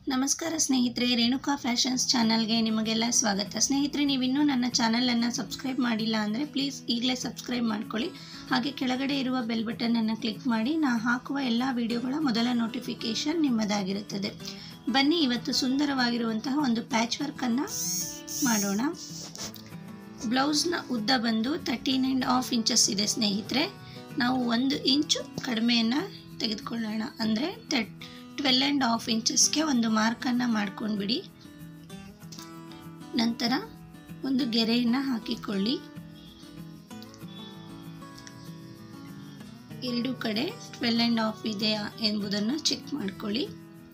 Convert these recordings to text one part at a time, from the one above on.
ನಮಸ್ಕಾರ ಸ್ನೇಹಿತರೆ ರೇಣುಕಾ ಫ್ಯಾಷನ್ಸ್ ಚಾನಲ್ಗೆ ನಿಮಗೆಲ್ಲ ಸ್ವಾಗತ ಸ್ನೇಹಿತರೆ ನೀವಿನ್ನೂ ನನ್ನ ಚಾನಲನ್ನು ಸಬ್ಸ್ಕ್ರೈಬ್ ಮಾಡಿಲ್ಲ ಅಂದರೆ ಪ್ಲೀಸ್ ಈಗಲೇ ಸಬ್ಸ್ಕ್ರೈಬ್ ಮಾಡ್ಕೊಳ್ಳಿ ಹಾಗೆ ಕೆಳಗಡೆ ಇರುವ ಬೆಲ್ ಬಟನನ್ನು ಕ್ಲಿಕ್ ಮಾಡಿ ನಾ ಹಾಕುವ ಎಲ್ಲ ವಿಡಿಯೋಗಳ ಮೊದಲ ನೋಟಿಫಿಕೇಷನ್ ನಿಮ್ಮದಾಗಿರುತ್ತದೆ ಬನ್ನಿ ಇವತ್ತು ಸುಂದರವಾಗಿರುವಂತಹ ಒಂದು ಪ್ಯಾಚ್ ವರ್ಕನ್ನು ಮಾಡೋಣ ಬ್ಲೌಸ್ನ ಉದ್ದ ಬಂದು ತರ್ಟೀನ್ ಆ್ಯಂಡ್ ಹಾಫ್ ಇಂಚಸ್ ಇದೆ ಸ್ನೇಹಿತರೆ ನಾವು ಒಂದು ಇಂಚು ಕಡಿಮೆಯನ್ನು ತೆಗೆದುಕೊಳ್ಳೋಣ ಅಂದರೆ ತರ್ಟ್ ಟ್ವೆಲ್ ಆ್ಯಂಡ್ ಹಾಫ್ ಇಂಚಸ್ಗೆ ಒಂದು ಮಾರ್ಕನ್ನು ಮಾಡ್ಕೊಂಡ್ಬಿಡಿ ನಂತರ ಒಂದು ಗೆರೆಯನ್ನು ಹಾಕಿಕೊಳ್ಳಿ ಎರಡು ಕಡೆ ಟ್ವೆಲ್ ಆ್ಯಂಡ್ ಹಾಫ್ ಇದೆಯಾ ಎಂಬುದನ್ನು ಚೆಕ್ ಮಾಡ್ಕೊಳ್ಳಿ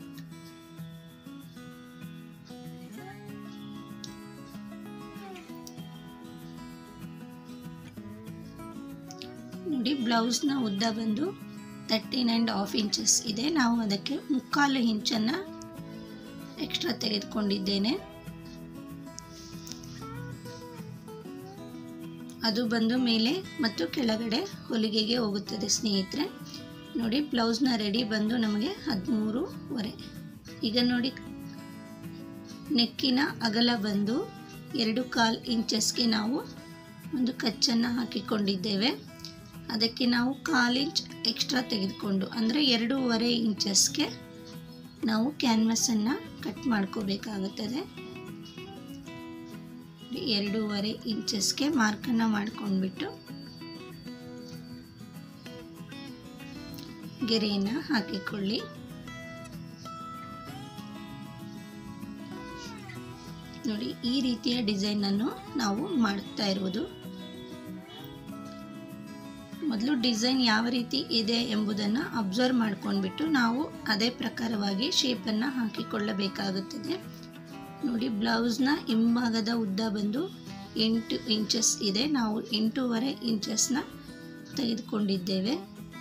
ನೋಡಿ ಬ್ಲೌಸ್ನ ಉದ್ದ ಬಂದು ತರ್ಟೀನ್ ಆ್ಯಂಡ್ ಹಾಫ್ ಇಂಚಸ್ ಇದೆ ನಾವು ಅದಕ್ಕೆ ಮುಕ್ಕಾಲು ಇಂಚನ್ನು ಎಕ್ಸ್ಟ್ರಾ ತೆಗೆದುಕೊಂಡಿದ್ದೇನೆ ಅದು ಬಂದು ಮೇಲೆ ಮತ್ತು ಕೆಳಗಡೆ ಹೊಲಿಗೆಗೆ ಹೋಗುತ್ತದೆ ಸ್ನೇಹಿತರೆ ನೋಡಿ ಬ್ಲೌಸ್ನ ರೆಡಿ ಬಂದು ನಮಗೆ ಹದಿಮೂರುವರೆ ಈಗ ನೋಡಿ ನೆಕ್ಕಿನ ಅಗಲ ಬಂದು ಎರಡು ಕಾಲು ಇಂಚಸ್ಗೆ ನಾವು ಒಂದು ಕಚ್ಚನ್ನು ಹಾಕಿಕೊಂಡಿದ್ದೇವೆ ಅದಕ್ಕೆ ನಾವು ಕಾಲು ಇಂಚ್ ಎಕ್ಸ್ಟ್ರಾ ತೆಗೆದುಕೊಂಡು ಅಂದರೆ ಎರಡೂವರೆ ಇಂಚಸ್ಗೆ ನಾವು ಕ್ಯಾನ್ವಸನ್ನು ಕಟ್ ಮಾಡ್ಕೋಬೇಕಾಗುತ್ತದೆ ಎರಡೂವರೆ ಇಂಚಸ್ಗೆ ಮಾರ್ಕನ್ನು ಮಾಡ್ಕೊಂಡ್ಬಿಟ್ಟು ಗೆರೆಯನ್ನು ಹಾಕಿಕೊಳ್ಳಿ ನೋಡಿ ಈ ರೀತಿಯ ಡಿಸೈನನ್ನು ನಾವು ಮಾಡುತ್ತಾ ಇರುವುದು ಮೊದಲು ಡಿಸೈನ್ ಯಾವ ರೀತಿ ಇದೆ ಎಂಬುದನ್ನು ಅಬ್ಸರ್ವ್ ಮಾಡ್ಕೊಂಡ್ಬಿಟ್ಟು ನಾವು ಅದೇ ಪ್ರಕಾರವಾಗಿ ಶೇಪನ್ನು ಹಾಕಿಕೊಳ್ಳಬೇಕಾಗುತ್ತದೆ ನೋಡಿ ಬ್ಲೌಸ್ನ ಹಿಂಭಾಗದ ಉದ್ದ ಬಂದು ಎಂಟು ಇಂಚಸ್ ಇದೆ ನಾವು ಎಂಟೂವರೆ ಇಂಚಸ್ನ ತೆಗೆದುಕೊಂಡಿದ್ದೇವೆ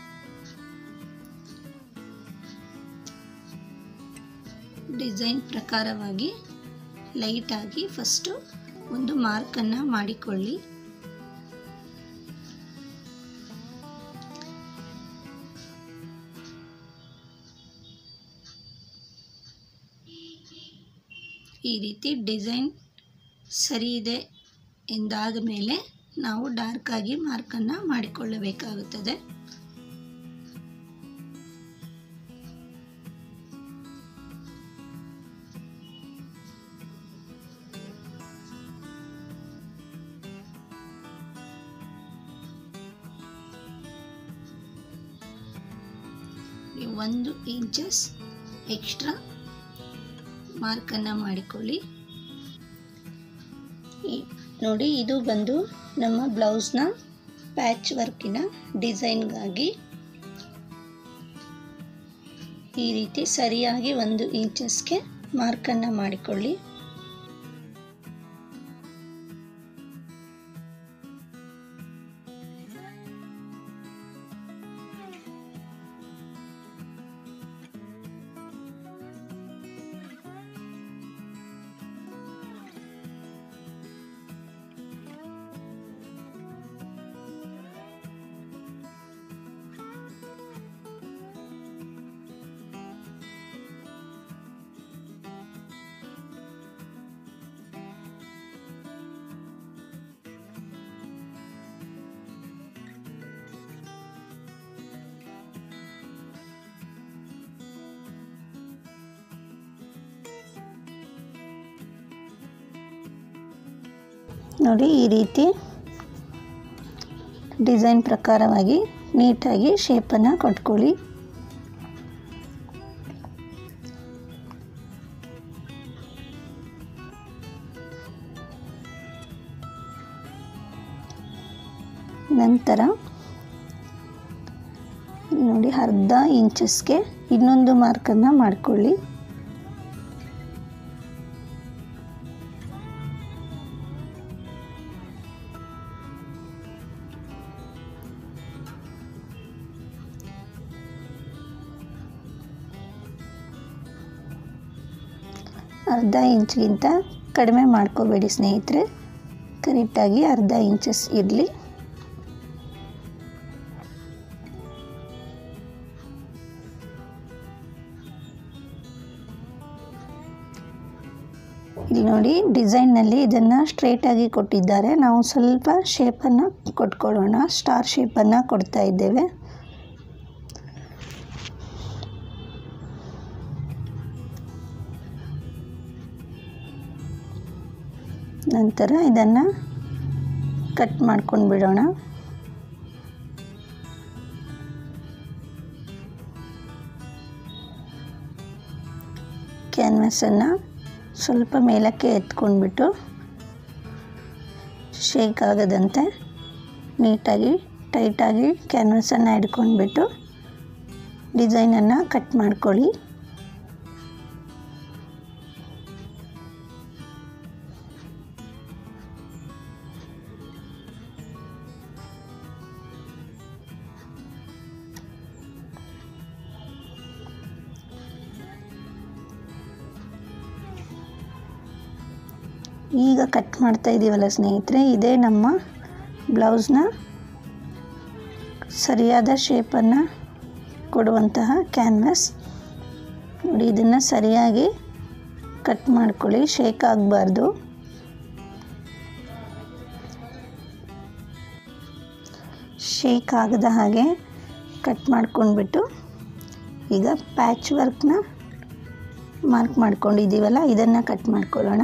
ಡಿಸೈನ್ ಪ್ರಕಾರವಾಗಿ ಲೈಟಾಗಿ ಫಸ್ಟು ಒಂದು ಮಾರ್ಕನ್ನು ಮಾಡಿಕೊಳ್ಳಿ ಈ ರೀತಿ ಡಿಸೈನ್ ಸರಿ ಇದೆ ಎಂದಾದ ಮೇಲೆ ನಾವು ಡಾರ್ಕಾಗಿ ಮಾರ್ಕನ್ನು ಮಾಡಿಕೊಳ್ಳಬೇಕಾಗುತ್ತದೆ ಒಂದು ಇಂಚಸ್ ಎಕ್ಸ್ಟ್ರಾ ಮಾರ್ಕನ್ನು ಮಾಡಿಕೊಳ್ಳಿ ನೋಡಿ ಇದು ಬಂದು ನಮ್ಮ ಬ್ಲೌಸ್ನ ಪ್ಯಾಚ್ ವರ್ಕಿನ ಡಿಸೈನ್ಗಾಗಿ ಈ ರೀತಿ ಸರಿಯಾಗಿ ಒಂದು ಇಂಚಸ್ಗೆ ಮಾರ್ಕನ್ನು ಮಾಡಿಕೊಳ್ಳಿ ನೋಡಿ ಈ ರೀತಿ ಡಿಸೈನ್ ಪ್ರಕಾರವಾಗಿ ನೀಟಾಗಿ ಶೇಪನ್ನು ಕೊಟ್ಕೊಳ್ಳಿ ನಂತರ ನೋಡಿ ಅರ್ಧ ಇಂಚಸ್ಗೆ ಇನ್ನೊಂದು ಮಾರ್ಕನ್ನು ಮಾಡಿಕೊಳ್ಳಿ ಅರ್ಧ ಇಂಚ್ಗಿಂತ ಕಡಿಮೆ ಮಾಡ್ಕೋಬೇಡಿ ಸ್ನೇಹಿತರೆ ಕರೆಕ್ಟಾಗಿ ಅರ್ಧ ಇಂಚಸ್ ಇರಲಿ ಇಲ್ಲಿ ನೋಡಿ ಡಿಸೈನ್ನಲ್ಲಿ ಇದನ್ನು ಸ್ಟ್ರೇಟಾಗಿ ಕೊಟ್ಟಿದ್ದಾರೆ ನಾವು ಸ್ವಲ್ಪ ಶೇಪನ್ನು ಕೊಟ್ಕೊಳ್ಳೋಣ ಸ್ಟಾರ್ ಶೇಪನ್ನು ಕೊಡ್ತಾ ಇದ್ದೇವೆ ನಂತರ ಇದನ್ನು ಕಟ್ ಮಾಡ್ಕೊಂಡು ಬಿಡೋಣ ಕ್ಯಾನ್ವಸನ್ನು ಸ್ವಲ್ಪ ಮೇಲಕ್ಕೆ ಎತ್ಕೊಂಡ್ಬಿಟ್ಟು ಶೇಕ್ ಆಗದಂತೆ ನೀಟಾಗಿ ಟೈಟಾಗಿ ಕ್ಯಾನ್ವಸನ್ನು ಹಿಡ್ಕೊಂಡ್ಬಿಟ್ಟು ಡಿಸೈನನ್ನು ಕಟ್ ಮಾಡ್ಕೊಳ್ಳಿ ಈಗ ಕಟ್ ಮಾಡ್ತಾ ಇದ್ದೀವಲ್ಲ ಸ್ನೇಹಿತರೆ ಇದೇ ನಮ್ಮ ಬ್ಲೌಸ್ನ ಸರಿಯಾದ ಶೇಪನ್ನು ಕೊಡುವಂತಹ ಕ್ಯಾನ್ವಸ್ ನೋಡಿ ಇದನ್ನು ಸರಿಯಾಗಿ ಕಟ್ ಮಾಡ್ಕೊಳ್ಳಿ ಶೇಕ್ ಆಗಬಾರ್ದು ಶೇಕ್ ಆಗದ ಹಾಗೆ ಕಟ್ ಮಾಡ್ಕೊಂಡ್ಬಿಟ್ಟು ಈಗ ಪ್ಯಾಚ್ ವರ್ಕ್ನ ಮಾರ್ಕ್ ಮಾಡ್ಕೊಂಡಿದ್ದೀವಲ್ಲ ಇದನ್ನು ಕಟ್ ಮಾಡ್ಕೊಳ್ಳೋಣ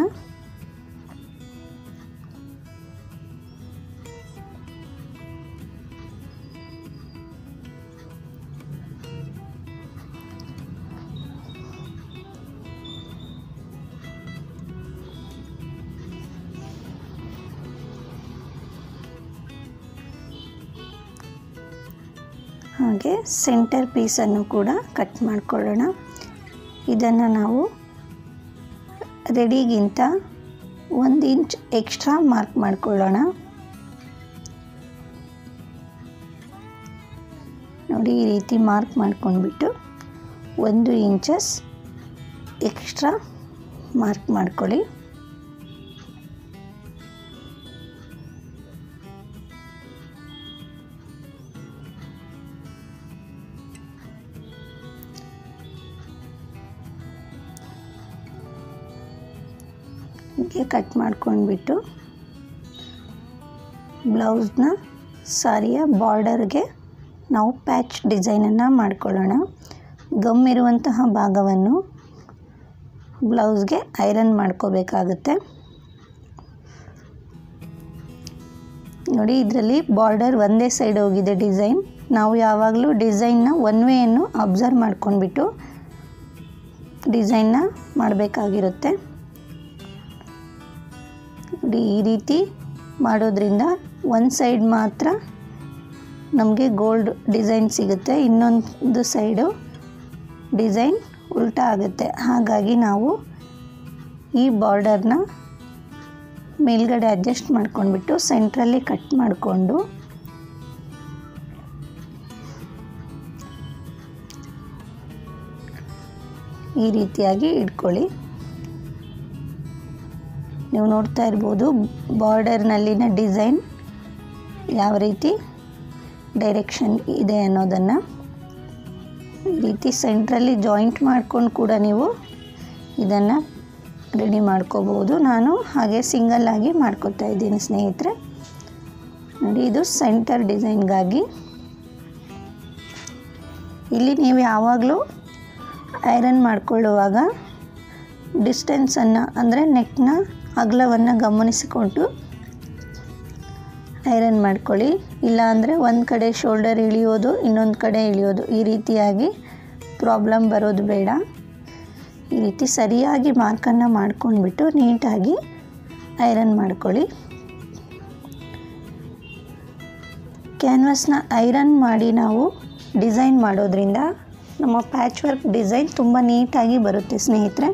ಹಾಗೆ ಸೆಂಟರ್ ಪೀಸನ್ನು ಕೂಡ ಕಟ್ ಮಾಡ್ಕೊಳ್ಳೋಣ ಇದನ್ನು ನಾವು ರೆಡಿಗಿಂತ ಒಂದು ಇಂಚ್ ಎಕ್ಸ್ಟ್ರಾ ಮಾರ್ಕ್ ಮಾಡ್ಕೊಳ್ಳೋಣ ನೋಡಿ ಈ ರೀತಿ ಮಾರ್ಕ್ ಮಾಡ್ಕೊಂಡ್ಬಿಟ್ಟು ಒಂದು ಇಂಚಸ್ ಎಕ್ಸ್ಟ್ರಾ ಮಾರ್ಕ್ ಮಾಡ್ಕೊಳ್ಳಿ ಹೀಗೆ ಕಟ್ ಮಾಡ್ಕೊಂಡ್ಬಿಟ್ಟು ಬ್ಲೌಸ್ನ ಸಾರಿಯ ಬಾರ್ಡರ್ಗೆ ನಾವು ಪ್ಯಾಚ್ ಡಿಸೈನನ್ನು ಮಾಡ್ಕೊಳ್ಳೋಣ ಗಮ್ ಇರುವಂತಹ ಭಾಗವನ್ನು ಬ್ಲೌಸ್ಗೆ ಐರನ್ ಮಾಡ್ಕೋಬೇಕಾಗುತ್ತೆ ನೋಡಿ ಇದರಲ್ಲಿ ಬಾರ್ಡರ್ ಒಂದೇ ಸೈಡ್ ಹೋಗಿದೆ ಡಿಸೈನ್ ನಾವು ಯಾವಾಗಲೂ ಡಿಸೈನ್ನ ಒನ್ ವೇಯನ್ನು ಅಬ್ಸರ್ವ್ ಮಾಡ್ಕೊಂಡ್ಬಿಟ್ಟು ಡಿಸೈನ್ನ ಮಾಡಬೇಕಾಗಿರುತ್ತೆ ನೋಡಿ ಈ ರೀತಿ ಮಾಡೋದ್ರಿಂದ ಒಂದು ಸೈಡ್ ಮಾತ್ರ ನಮಗೆ ಗೋಲ್ಡ್ ಡಿಸೈನ್ ಸಿಗುತ್ತೆ ಇನ್ನೊಂದು ಸೈಡು ಡಿಸೈನ್ ಉಲ್ಟಾ ಆಗುತ್ತೆ ಹಾಗಾಗಿ ನಾವು ಈ ಬಾರ್ಡರ್ನ ಮೇಲ್ಗಡೆ ಅಡ್ಜಸ್ಟ್ ಮಾಡ್ಕೊಂಡ್ಬಿಟ್ಟು ಸೆಂಟ್ರಲ್ಲಿ ಕಟ್ ಮಾಡಿಕೊಂಡು ಈ ರೀತಿಯಾಗಿ ಇಟ್ಕೊಳ್ಳಿ ನೀವು ನೋಡ್ತಾ ಇರ್ಬೋದು ಬಾರ್ಡರ್ನಲ್ಲಿನ ಡಿಸೈನ್ ಯಾವ ರೀತಿ ಡೈರೆಕ್ಷನ್ ಇದೆ ಅನ್ನೋದನ್ನು ಈ ರೀತಿ ಸೆಂಟ್ರಲ್ಲಿ ಜಾಯಿಂಟ್ ಮಾಡ್ಕೊಂಡು ಕೂಡ ನೀವು ಇದನ್ನು ರೆಡಿ ಮಾಡ್ಕೋಬೋದು ನಾನು ಹಾಗೆ ಸಿಂಗಲ್ ಆಗಿ ಮಾಡ್ಕೊತಾ ಇದ್ದೀನಿ ಸ್ನೇಹಿತರೆ ನೋಡಿ ಇದು ಸೆಂಟರ್ ಡಿಸೈನ್ಗಾಗಿ ಇಲ್ಲಿ ನೀವು ಯಾವಾಗಲೂ ಐರನ್ ಮಾಡ್ಕೊಳ್ಳುವಾಗ ಡಿಸ್ಟೆನ್ಸನ್ನು ಅಂದರೆ ನೆಕ್ನ ಅಗಲವನ್ನು ಗಮನಿಸಿಕೊಂಡು ಐರನ್ ಮಾಡ್ಕೊಳ್ಳಿ ಇಲ್ಲಾಂದರೆ ಒಂದು ಕಡೆ ಶೋಲ್ಡರ್ ಇಳಿಯೋದು ಇನ್ನೊಂದು ಕಡೆ ಇಳಿಯೋದು ಈ ರೀತಿಯಾಗಿ ಪ್ರಾಬ್ಲಮ್ ಬರೋದು ಬೇಡ ಈ ರೀತಿ ಸರಿಯಾಗಿ ಮಾರ್ಕನ್ನು ಮಾಡ್ಕೊಂಡ್ಬಿಟ್ಟು ನೀಟಾಗಿ ಐರನ್ ಮಾಡ್ಕೊಳ್ಳಿ ಕ್ಯಾನ್ವಸ್ನ ಐರನ್ ಮಾಡಿ ನಾವು ಡಿಸೈನ್ ಮಾಡೋದ್ರಿಂದ ನಮ್ಮ ಪ್ಯಾಚ್ ವರ್ಕ್ ಡಿಸೈನ್ ತುಂಬ ನೀಟಾಗಿ ಬರುತ್ತೆ ಸ್ನೇಹಿತರೆ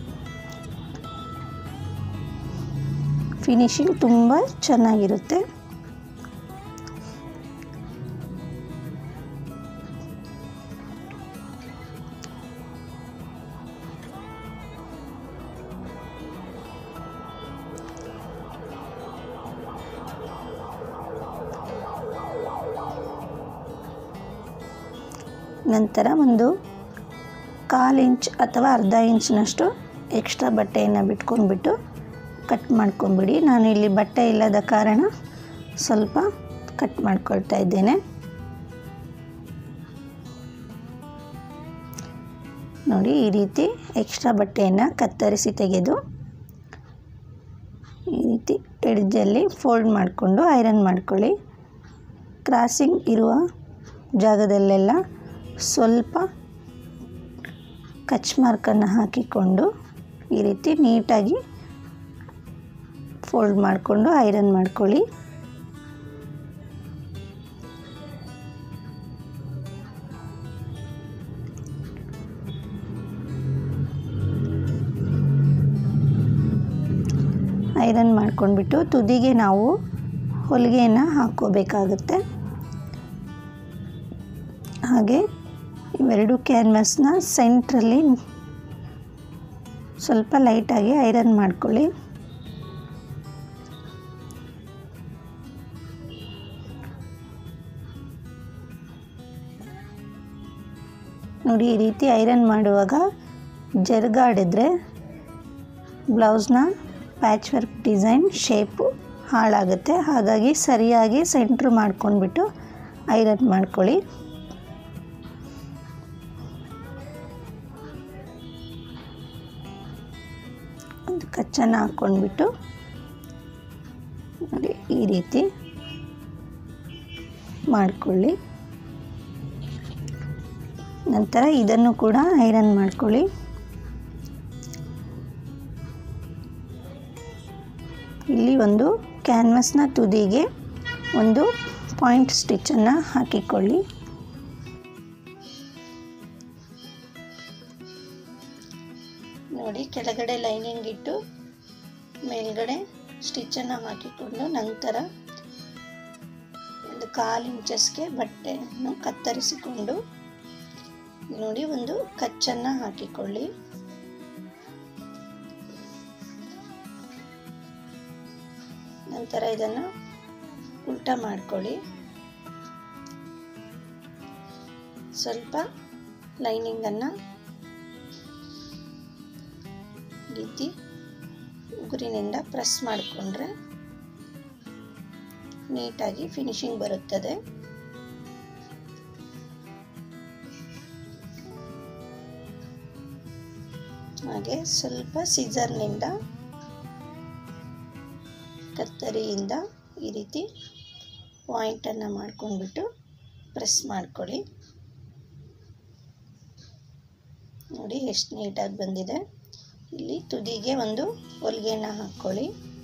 ಫಿನಿಶಿಂಗ್ ತುಂಬ ಚೆನ್ನಾಗಿರುತ್ತೆ ನಂತರ ಒಂದು ಕಾಲು ಇಂಚ್ ಅಥವಾ ಅರ್ಧ ಇಂಚ್ನಷ್ಟು ಎಕ್ಸ್ಟ್ರಾ ಬಟ್ಟೆಯನ್ನು ಬಿಟ್ಕೊಂಡ್ಬಿಟ್ಟು ಕಟ್ ಮಾಡ್ಕೊಂಬಿಡಿ ನಾನು ಇಲ್ಲಿ ಬಟ್ಟೆ ಇಲ್ಲದ ಕಾರಣ ಸ್ವಲ್ಪ ಕಟ್ ಮಾಡ್ಕೊಳ್ತಾ ಇದ್ದೇನೆ ನೋಡಿ ಈ ರೀತಿ ಎಕ್ಸ್ಟ್ರಾ ಬಟ್ಟೆಯನ್ನು ಕತ್ತರಿಸಿ ತೆಗೆದು ಈ ರೀತಿ ಎಡ್ಜಲ್ಲಿ ಫೋಲ್ಡ್ ಮಾಡಿಕೊಂಡು ಐರನ್ ಮಾಡ್ಕೊಳ್ಳಿ ಕ್ರಾಸಿಂಗ್ ಇರುವ ಜಾಗದಲ್ಲೆಲ್ಲ ಸ್ವಲ್ಪ ಕಚ್ ಮಾರ್ಕನ್ನು ಹಾಕಿಕೊಂಡು ಈ ರೀತಿ ನೀಟಾಗಿ ಫೋಲ್ಡ್ ಮಾಡಿಕೊಂಡು ಐರನ್ ಮಾಡ್ಕೊಳ್ಳಿ ಐರನ್ ಮಾಡ್ಕೊಂಡ್ಬಿಟ್ಟು ತುದಿಗೆ ನಾವು ಹೊಲಿಗೆಯನ್ನು ಹಾಕ್ಕೋಬೇಕಾಗುತ್ತೆ ಹಾಗೆ ಇವೆರಡು ಕ್ಯಾನ್ವಸ್ನ ಸೆಂಟ್ರಲ್ಲಿ ಸ್ವಲ್ಪ ಲೈಟಾಗಿ ಐರನ್ ಮಾಡ್ಕೊಳ್ಳಿ ನೋಡಿ ಈ ರೀತಿ ಐರನ್ ಮಾಡುವಾಗ ಜರುಗಾಡಿದ್ರೆ ಬ್ಲೌಸ್ನ ಪ್ಯಾಚ್ ವರ್ಕ್ ಡಿಸೈನ್ ಶೇಪು ಹಾಳಾಗುತ್ತೆ ಹಾಗಾಗಿ ಸರಿಯಾಗಿ ಸೆಂಟ್ರ್ ಮಾಡ್ಕೊಂಡ್ಬಿಟ್ಟು ಐರನ್ ಮಾಡ್ಕೊಳ್ಳಿ ಒಂದು ಕಚ್ಚನ್ನು ಹಾಕ್ಕೊಂಡ್ಬಿಟ್ಟು ನೋಡಿ ಈ ರೀತಿ ಮಾಡಿಕೊಳ್ಳಿ ನಂತರ ಇದನ್ನು ಕೂಡ ಐರನ್ ಮಾಡ್ಕೊಳ್ಳಿ ಇಲ್ಲಿ ಒಂದು ಕ್ಯಾನ್ವಸ್ನ ತುದಿಗೆ ಒಂದು ಪಾಯಿಂಟ್ ಸ್ಟಿಚ್ಚನ್ನು ಹಾಕಿಕೊಳ್ಳಿ ನೋಡಿ ಕೆಳಗಡೆ ಲೈನಿಂಗ್ ಇಟ್ಟು ಮೇಲ್ಗಡೆ ಸ್ಟಿಚ್ಚನ್ನು ಹಾಕಿಕೊಂಡು ನಂತರ ಒಂದು ಕಾಲು ಇಂಚಸ್ಗೆ ಬಟ್ಟೆಯನ್ನು ಕತ್ತರಿಸಿಕೊಂಡು ನೋಡಿ ಒಂದು ಕಚ್ಚನ್ನು ಹಾಕಿಕೊಳ್ಳಿ ನಂತರ ಇದನ್ನು ಉಲ್ಟ ಮಾಡ್ಕೊಳ್ಳಿ ಸ್ವಲ್ಪ ಲೈನಿಂಗನ್ನು ರೀತಿ ಉಗುರಿನಿಂದ ಪ್ರೆಸ್ ಮಾಡಿಕೊಂಡ್ರೆ ನೀಟಾಗಿ ಫಿನಿಶಿಂಗ್ ಬರುತ್ತದೆ ಹಾಗೆ ಸ್ವಲ್ಪ ಸಿಸರ್ನಿಂದ ಕತ್ತರಿಯಿಂದ ಈ ರೀತಿ ಪಾಯಿಂಟನ್ನು ಮಾಡ್ಕೊಂಡ್ಬಿಟ್ಟು ಪ್ರೆಸ್ ಮಾಡ್ಕೊಳ್ಳಿ ನೋಡಿ ಎಷ್ಟು ನೀಟಾಗಿ ಬಂದಿದೆ ಇಲ್ಲಿ ತುದಿಗೆ ಒಂದು ಹೊಲಿಗೆಯನ್ನು ಹಾಕ್ಕೊಳ್ಳಿ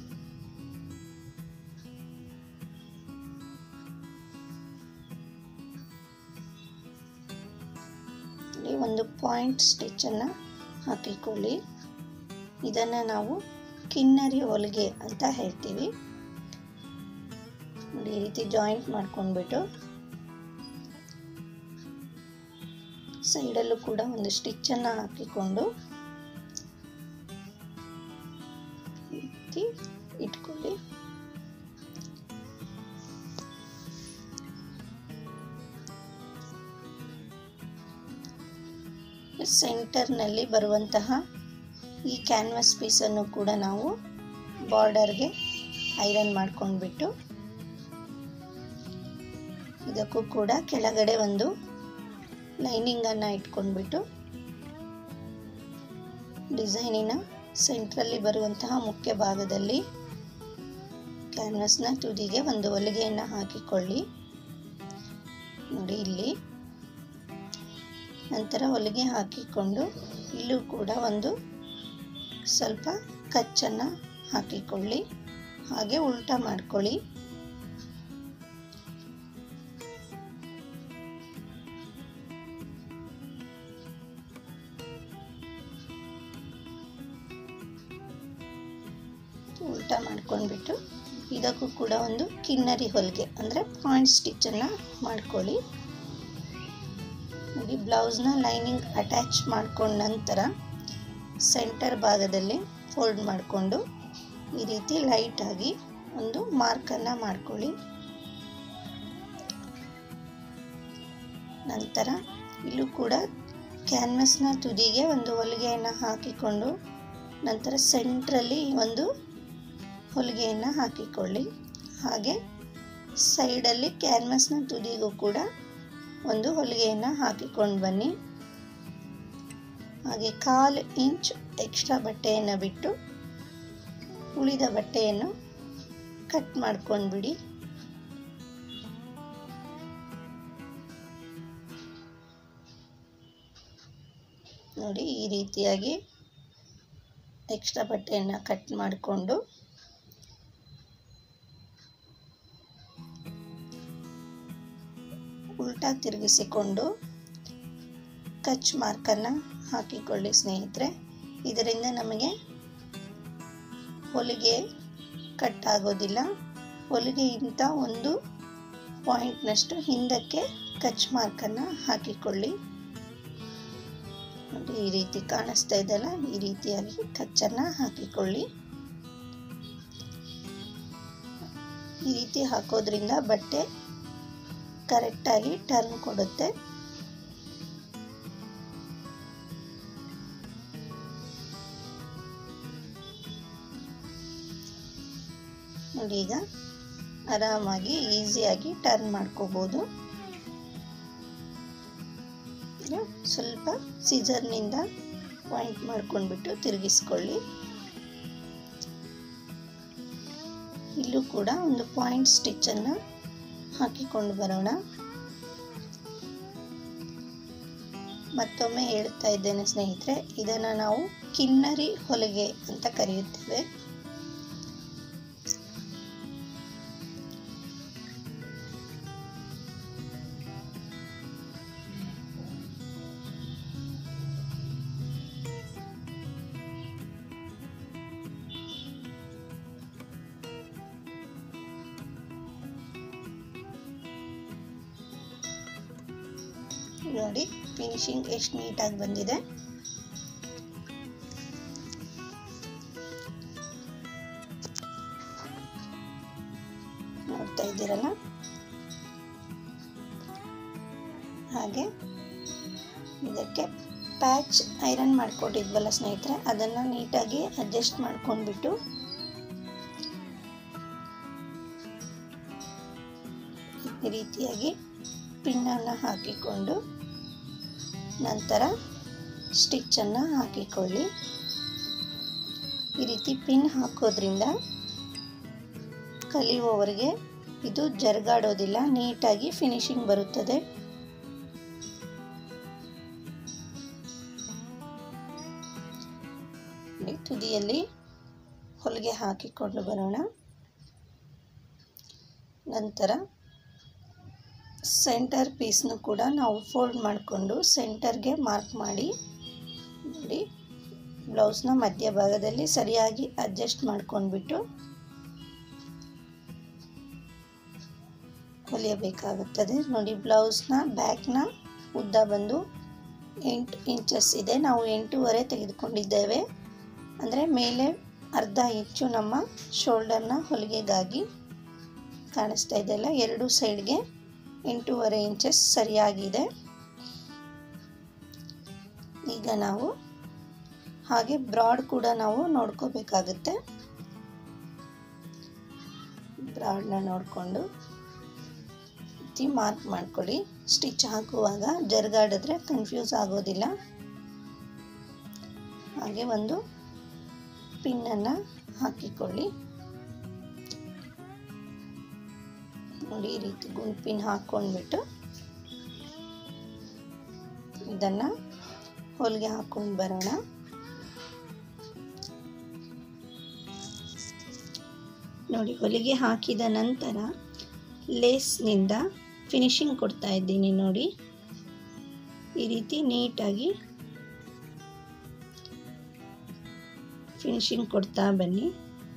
ಇಲ್ಲಿ ಒಂದು ಪಾಯಿಂಟ್ ಸ್ಟಿಚ್ಚನ್ನು ಹಾಕಿಕೊಳ್ಳಿ ಇದನ್ನು ನಾವು ಕಿನ್ನರಿ ಹೊಲಿಗೆ ಅಂತ ಹೇಳ್ತೀವಿ ನೋಡಿ ಈ ರೀತಿ ಜಾಯಿಂಟ್ ಮಾಡ್ಕೊಂಡ್ಬಿಟ್ಟು ಸೈಡಲ್ಲೂ ಕೂಡ ಒಂದು ಸ್ಟಿಚ್ಚನ್ನು ಹಾಕಿಕೊಂಡು ರೀತಿ ಇಟ್ಕೊಳ್ಳಿ ಸೆಂಟರ್ನಲ್ಲಿ ಬರುವಂತಹ ಈ ಕ್ಯಾನ್ವಸ್ ಪೀಸನ್ನು ಕೂಡ ನಾವು ಬಾರ್ಡರ್ಗೆ ಐರನ್ ಮಾಡ್ಕೊಂಡ್ಬಿಟ್ಟು ಇದಕ್ಕೂ ಕೂಡ ಕೆಳಗಡೆ ಒಂದು ಲೈನಿಂಗನ್ನು ಇಟ್ಕೊಂಡ್ಬಿಟ್ಟು ಡಿಸೈನಿನ ಸೆಂಟ್ರಲ್ಲಿ ಬರುವಂತಹ ಮುಖ್ಯ ಭಾಗದಲ್ಲಿ ಕ್ಯಾನ್ವಸ್ನ ತುದಿಗೆ ಒಂದು ಹೊಲಿಗೆಯನ್ನು ಹಾಕಿಕೊಳ್ಳಿ ನೋಡಿ ಇಲ್ಲಿ ನಂತರ ಹೊಲಿಗೆ ಹಾಕಿಕೊಂಡು ಇಲ್ಲೂ ಕೂಡ ಒಂದು ಸ್ವಲ್ಪ ಕಚ್ಚನ್ನು ಹಾಕಿಕೊಳ್ಳಿ ಹಾಗೆ ಉಲ್ಟಾ ಮಾಡ್ಕೊಳ್ಳಿ ಉಲ್ಟಾ ಮಾಡ್ಕೊಂಡ್ಬಿಟ್ಟು ಇದಕ್ಕೂ ಕೂಡ ಒಂದು ಕಿನ್ನರಿ ಹೊಲಿಗೆ ಅಂದರೆ ಪಾಯಿಂಟ್ ಸ್ಟಿಚ್ಚನ್ನು ಮಾಡ್ಕೊಳ್ಳಿ ನೋಡಿ ಬ್ಲೌಸ್ನ ಲೈನಿಂಗ್ ಅಟ್ಯಾಚ್ ಮಾಡ್ಕೊಂಡ ನಂತರ ಸೆಂಟರ್ ಭಾಗದಲ್ಲಿ ಫೋಲ್ಡ್ ಮಾಡಿಕೊಂಡು ಈ ರೀತಿ ಲೈಟಾಗಿ ಒಂದು ಮಾರ್ಕನ್ನು ಮಾಡ್ಕೊಳ್ಳಿ ನಂತರ ಇಲ್ಲೂ ಕೂಡ ಕ್ಯಾನ್ವಸ್ನ ತುದಿಗೆ ಒಂದು ಹೊಲಿಗೆಯನ್ನು ಹಾಕಿಕೊಂಡು ನಂತರ ಸೆಂಟ್ರಲ್ಲಿ ಒಂದು ಹೊಲಿಗೆಯನ್ನು ಹಾಕಿಕೊಳ್ಳಿ ಹಾಗೆ ಸೈಡಲ್ಲಿ ಕ್ಯಾನ್ವಸ್ನ ತುದಿಗೂ ಕೂಡ ಒಂದು ಹೊಲಿಗೆಯನ್ನು ಹಾಕಿಕೊಂಡು ಬನ್ನಿ ಹಾಗೆ ಕಾಲು ಇಂಚ್ ಎಕ್ಸ್ಟ್ರಾ ಬಟ್ಟೆಯನ್ನು ಬಿಟ್ಟು ಉಳಿದ ಬಟ್ಟೆಯನ್ನು ಕಟ್ ಮಾಡ್ಕೊಂಡು ಬಿಡಿ ನೋಡಿ ಈ ರೀತಿಯಾಗಿ ಎಕ್ಸ್ಟ್ರಾ ಬಟ್ಟೆಯನ್ನು ಕಟ್ ಮಾಡಿಕೊಂಡು ಉಲ್ಟಾ ತಿರುಗಿಸಿಕೊಂಡು ಕಚ್ ಮಾರ್ಕನ್ನು ಹಾಕಿಕೊಳ್ಳಿ ಸ್ನೇಹಿತರೆ ಇದರಿಂದ ನಮಗೆ ಹೊಲಿಗೆ ಕಟ್ ಆಗೋದಿಲ್ಲ ಹೊಲಿಗೆಗಿಂತ ಒಂದು ಪಾಯಿಂಟ್ನಷ್ಟು ಹಿಂದಕ್ಕೆ ಕಚ್ ಮಾರ್ಕನ್ನು ಹಾಕಿಕೊಳ್ಳಿ ನೋಡಿ ಈ ರೀತಿ ಕಾಣಿಸ್ತಾ ಇದೆಯಲ್ಲ ಈ ರೀತಿಯಾಗಿ ಕಚ್ಚನ್ನು ಹಾಕಿಕೊಳ್ಳಿ ಈ ರೀತಿ ಹಾಕೋದ್ರಿಂದ ಬಟ್ಟೆ ಕರೆಕ್ಟಾಗಿ ಟರ್ನ್ ಕೊಡುತ್ತೆ ನೋಡಿ ಈಗ ಆರಾಮಾಗಿ ಈಸಿಯಾಗಿ ಟರ್ನ್ ಮಾಡ್ಕೋಬೋದು ಸ್ವಲ್ಪ ಸಿಜರ್ನಿಂದ ಪಾಯಿಂಟ್ ಮಾಡ್ಕೊಂಡ್ಬಿಟ್ಟು ತಿರುಗಿಸ್ಕೊಳ್ಳಿ ಇಲ್ಲೂ ಕೂಡ ಒಂದು ಪಾಯಿಂಟ್ ಸ್ಟಿಚ್ಚನ್ನು ಹಾಕಿಕೊಂಡು ಬರೋಣ ಮತ್ತೊಮ್ಮೆ ಹೇಳ್ತಾ ಇದ್ದೇನೆ ಸ್ನೇಹಿತರೆ ಇದನ್ನು ನಾವು ಕಿನ್ನರಿ ಹೊಲಿಗೆ ಅಂತ ಕರೆಯುತ್ತೇವೆ ನೋಡಿ ಫಿನಿಶಿಂಗ್ ಎಷ್ಟು ನೀಟಾಗಿ ಬಂದಿದೆ ನೋಡ್ತಾ ಇದ್ದೀರಲ್ಲ ಹಾಗೆ ಇದಕ್ಕೆ ಪ್ಯಾಚ್ ಐರನ್ ಮಾಡ್ಕೊಟ್ಟಿದ್ವಲ್ಲ ಸ್ನೇಹಿತರೆ ಅದನ್ನು ನೀಟಾಗಿ ಅಡ್ಜಸ್ಟ್ ಮಾಡ್ಕೊಂಡ್ಬಿಟ್ಟು ಈ ರೀತಿಯಾಗಿ ಪಿನ್ನನ್ನು ಹಾಕಿಕೊಂಡು ನಂತರ ಸ್ಟಿಚ್ಚನ್ನು ಹಾಕಿಕೊಳ್ಳಿ ಈ ರೀತಿ ಪಿನ್ ಹಾಕೋದ್ರಿಂದ ಕಲಿಯುವವರಿಗೆ ಇದು ಜರುಗಾಡೋದಿಲ್ಲ ನೀಟಾಗಿ ಫಿನಿಶಿಂಗ್ ಬರುತ್ತದೆ ತುದಿಯಲ್ಲಿ ಹೊಲಿಗೆ ಹಾಕಿಕೊಂಡು ಬರೋಣ ನಂತರ ಸೆಂಟರ್ ಪೀಸ್ನು ಕೂಡ ನಾವು ಫೋಲ್ಡ್ ಮಾಡಿಕೊಂಡು ಸೆಂಟರ್ಗೆ ಮಾರ್ಕ್ ಮಾಡಿ ನೋಡಿ ಬ್ಲೌಸ್ನ ಮಧ್ಯಭಾಗದಲ್ಲಿ ಸರಿಯಾಗಿ ಅಡ್ಜಸ್ಟ್ ಮಾಡ್ಕೊಂಡ್ಬಿಟ್ಟು ಹೊಲಿಯಬೇಕಾಗುತ್ತದೆ ನೋಡಿ ಬ್ಲೌಸ್ನ ಬ್ಯಾಕ್ನ ಉದ್ದ ಬಂದು ಎಂಟು ಇಂಚಸ್ ಇದೆ ನಾವು ಎಂಟೂವರೆ ತೆಗೆದುಕೊಂಡಿದ್ದೇವೆ ಅಂದರೆ ಮೇಲೆ ಅರ್ಧ ಇಂಚು ನಮ್ಮ ಶೋಲ್ಡರ್ನ ಹೊಲಿಗೆಗಾಗಿ ಕಾಣಿಸ್ತಾ ಇದೆಯಲ್ಲ ಎರಡು ಸೈಡ್ಗೆ ಎಂಟೂವರೆ ಇಂಚಸ್ ಸರಿಯಾಗಿದೆ ಈಗ ನಾವು ಹಾಗೆ ಬ್ರಾಡ್ ಕೂಡ ನಾವು ನೋಡ್ಕೋಬೇಕಾಗುತ್ತೆ ಬ್ರಾಡ್ನ ನೋಡಿಕೊಂಡು ಮಾರ್ಕ್ ಮಾಡ್ಕೊಳ್ಳಿ ಸ್ಟಿಚ್ ಹಾಕುವಾಗ ಜರುಗಾಡಿದ್ರೆ ಕನ್ಫ್ಯೂಸ್ ಆಗೋದಿಲ್ಲ ಹಾಗೆ ಒಂದು ಪಿನ್ನನ್ನು ಹಾಕಿಕೊಳ್ಳಿ ನೋಡಿ ಈ ರೀತಿ ಗುಂಡ್ ಪಿನ್ ಹಾಕ್ಕೊಂಡ್ಬಿಟ್ಟು ಇದನ್ನು ಹೊಲಿಗೆ ಹಾಕ್ಕೊಂಡು ಬರೋಣ ನೋಡಿ ಹೊಲಿಗೆ ಹಾಕಿದ ನಂತರ ಲೇಸ್ನಿಂದ ಫಿನಿಶಿಂಗ್ ಕೊಡ್ತಾ ಇದ್ದೀನಿ ನೋಡಿ ಈ ರೀತಿ ನೀಟಾಗಿ ಫಿನಿಶಿಂಗ್ ಕೊಡ್ತಾ ಬನ್ನಿ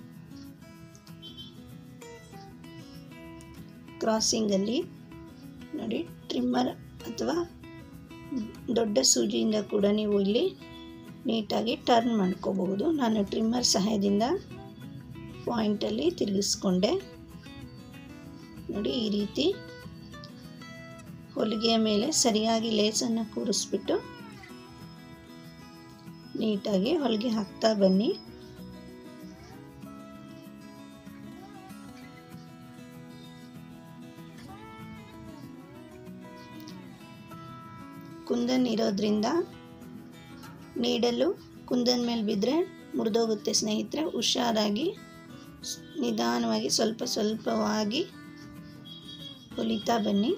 ಕ್ರಾಸಿಂಗಲ್ಲಿ ನೋಡಿ ಟ್ರಿಮ್ಮರ್ ಅಥವಾ ದೊಡ್ಡ ಸೂಜಿಯಿಂದ ಕೂಡ ನೀವು ಇಲ್ಲಿ ನೀಟಾಗಿ ಟರ್ನ್ ಮಾಡ್ಕೋಬಹುದು ನಾನು ಟ್ರಿಮ್ಮರ್ ಸಹಾಯದಿಂದ ಪಾಯಿಂಟಲ್ಲಿ ತಿರುಗಿಸ್ಕೊಂಡೆ ನೋಡಿ ಈ ರೀತಿ ಹೊಲಿಗೆಯ ಮೇಲೆ ಸರಿಯಾಗಿ ಲೇಸನ್ನು ಕೂರಿಸ್ಬಿಟ್ಟು ನೀಟಾಗಿ ಹೊಲಿಗೆ ಹಾಕ್ತಾ ಬನ್ನಿ ಕುಂದನ್ ಇರೋದ್ರಿಂದ ನೀಡಲು ಕುಂದನ್ ಮೇಲೆ ಬಿದ್ದರೆ ಮುರಿದೋಗುತ್ತೆ ಸ್ನೇಹಿತರೆ ಹುಷಾರಾಗಿ ನಿಧಾನವಾಗಿ ಸ್ವಲ್ಪ ಸ್ವಲ್ಪವಾಗಿ ಹೊಲಿತಾ ಬನ್ನಿ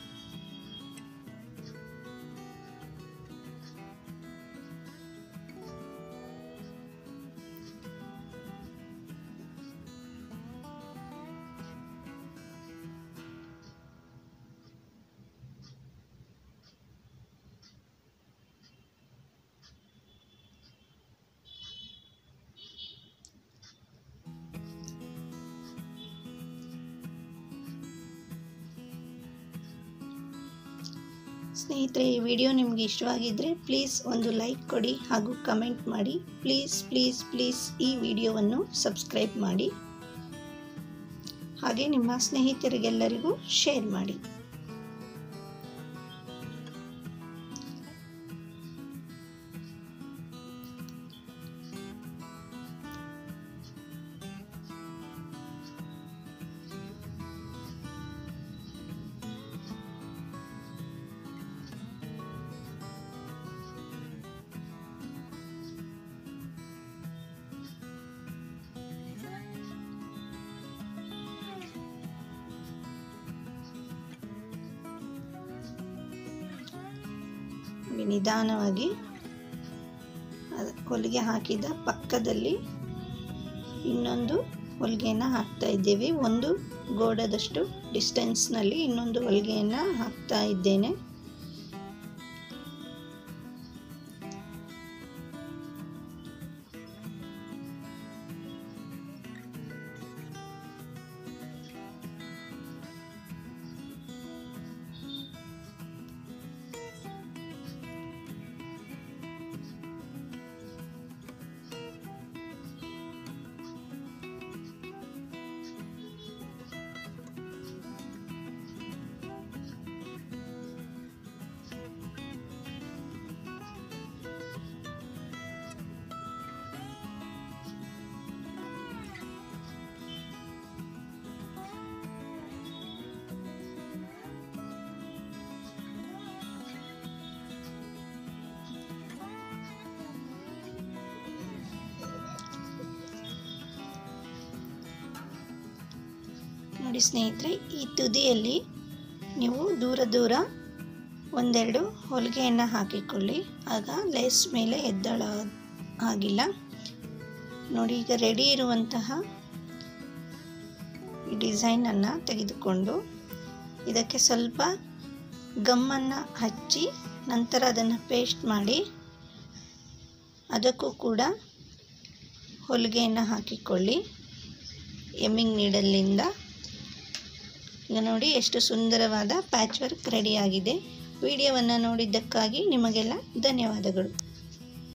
ಸ್ನೇಹಿತರೆ ಈ ವಿಡಿಯೋ ನಿಮಗೆ ಇಷ್ಟವಾಗಿದ್ದರೆ ಪ್ಲೀಸ್ ಒಂದು ಲೈಕ್ ಕೊಡಿ ಹಾಗೂ ಕಮೆಂಟ್ ಮಾಡಿ ಪ್ಲೀಸ್ ಪ್ಲೀಸ್ ಪ್ಲೀಸ್ ಈ ವಿಡಿಯೋವನ್ನು ಸಬ್ಸ್ಕ್ರೈಬ್ ಮಾಡಿ ಹಾಗೆ ನಿಮ್ಮ ಸ್ನೇಹಿತರಿಗೆಲ್ಲರಿಗೂ ಶೇರ್ ಮಾಡಿ ನಿಧಾನವಾಗಿ ಹೊಲಿಗೆ ಹಾಕಿದ ಪಕ್ಕದಲ್ಲಿ ಇನ್ನೊಂದು ಹೊಲಿಗೆಯನ್ನು ಹಾಕ್ತಾ ಇದ್ದೇವೆ ಒಂದು ಗೋಡದಷ್ಟು ಡಿಸ್ಟೆನ್ಸ್ನಲ್ಲಿ ಇನ್ನೊಂದು ಹೊಲಿಗೆಯನ್ನು ಹಾಕ್ತಾ ಇದ್ದೇನೆ ನೋಡಿ ಸ್ನೇಹಿತರೆ ಈ ತುದಿಯಲ್ಲಿ ನೀವು ದೂರ ದೂರ ಒಂದೆರಡು ಹೊಲಿಗೆಯನ್ನು ಹಾಕಿಕೊಳ್ಳಿ ಆಗ ಲೇಸ್ ಮೇಲೆ ಎದ್ದಳ ಆಗಿಲ್ಲ ನೋಡಿ ಈಗ ರೆಡಿ ಇರುವಂತಹ ಈ ಡಿಸೈನನ್ನು ತೆಗೆದುಕೊಂಡು ಇದಕ್ಕೆ ಸ್ವಲ್ಪ ಗಮ್ಮನ್ನು ಹಚ್ಚಿ ನಂತರ ಅದನ್ನು ಪೇಸ್ಟ್ ಮಾಡಿ ಅದಕ್ಕೂ ಕೂಡ ಹೊಲಿಗೆಯನ್ನು ಹಾಕಿಕೊಳ್ಳಿ ಎಮ್ಮಿಂಗ್ ನೀಡಲಿಂದ ಈಗ ನೋಡಿ ಎಷ್ಟು ಸುಂದರವಾದ ಪ್ಯಾಚ್ ವರ್ಕ್ ರೆಡಿಯಾಗಿದೆ ವಿಡಿಯೋವನ್ನು ನೋಡಿದ್ದಕ್ಕಾಗಿ ನಿಮಗೆಲ್ಲ ಧನ್ಯವಾದಗಳು